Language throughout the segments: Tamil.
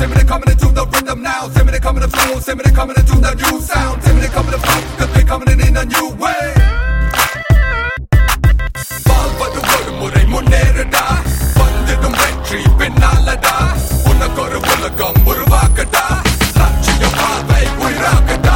Send me the coming into the rhythm now. Send me the coming to flow. Send me the coming into the new sound. Send me the coming to flow. Cause we coming in in a new way. வாழ்வது ஒரு முறை முன்னேறுடா வந்திடும் வெற்றி பின்னாலடா உனக்கு ஒரு உலகம் உருவாக்கடா லட்சிய பார்வை உயிராக்கடா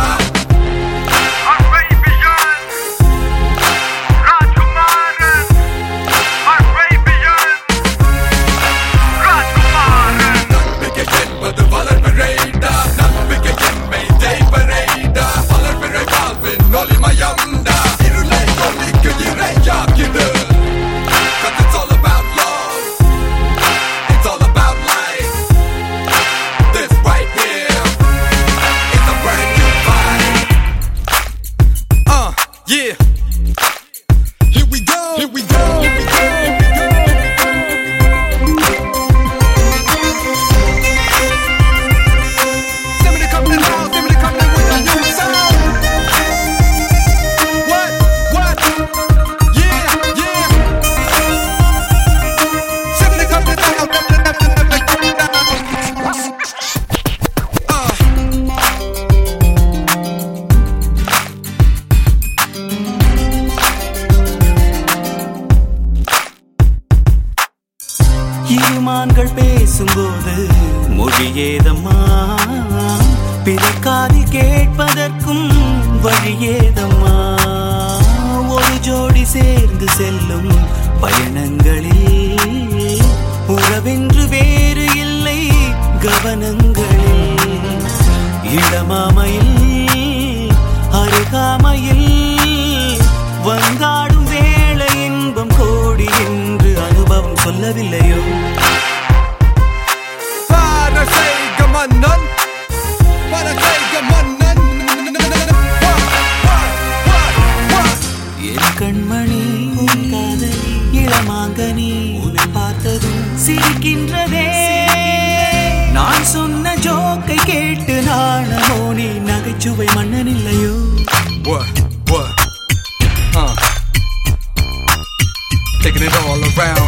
நம்பிக்கை என்பது வளர்பிறைடா நம்பிக்கை என்மை தெய்வரைடா வளர்பிறை வாழ்வின் ஒளிமயம்டா இருளை ஒளிக்கு இறையாக்கிடு Cause it's all about love It's all about life This right here is a brand new fight Uh, yeah Here we go Here we go Here we go Here we go Send me the company now, send me the company with the new sound. What? What? Yeah, yeah. Send me the company now. Uh. இருமான்கள் பேசும்போது மொழியேதம்மா பிறக்காதி கேட்பதற்கும் வழியேதம்மா ஒரு ஜோடி சேர்ந்து செல்லும் பயணங்களில் உறவென்று வேறு இல்லை கவனங்களில் இளமாமையில் அருகாமையில் வந்தாடும் வேளை இன்பம் கோடி என்று அனுபவம் சொல்லவில்லையோ Para säga mannen Para säga mannen What? What? What? What? என் கண்மணி உன் காதலி இளமாங்கனி உன்னை பார்த்ததும் சிரிக்கின்றதே நான் சொன்ன ஜோக்கை கேட்டு நாணமோ நீ நகைச்சுவை மன்னன் இல்லையோ What? What? Uh. Taking it all around.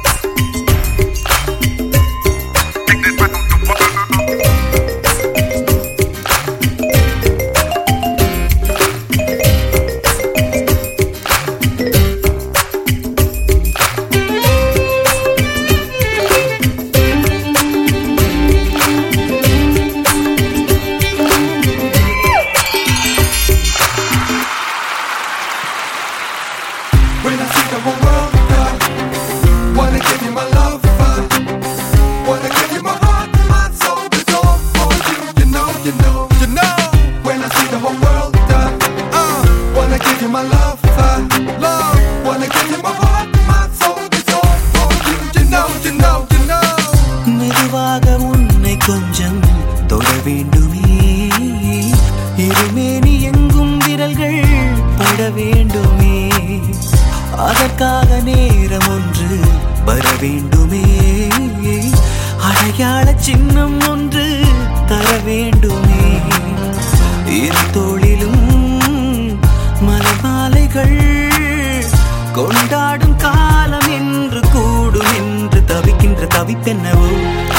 When I see the whole world, uh, wanna give you my love, uh, wanna give you my heart, my soul, it's all for you. You know, you know, you know. When I see the whole world, uh, uh, wanna give you my love, uh, love, wanna give you my heart, my soul, it's all for you. You know, you know, you know. மெதுவாக உன்னை கொஞ்சம் தொட வேண்டுமே இருமேனி எங்கும் விரல்கள் பட வேண்டுமே அதற்காக நேரம் ஒன்று வர வேண்டுமே அடையாள சின்னம் ஒன்று தர வேண்டுமே இரு தோளிலும் மலமாலைகள் கொண்டாடும் காலம் என்று கூடும் என்று தவிக்கின்ற தவிப்பென்னவோ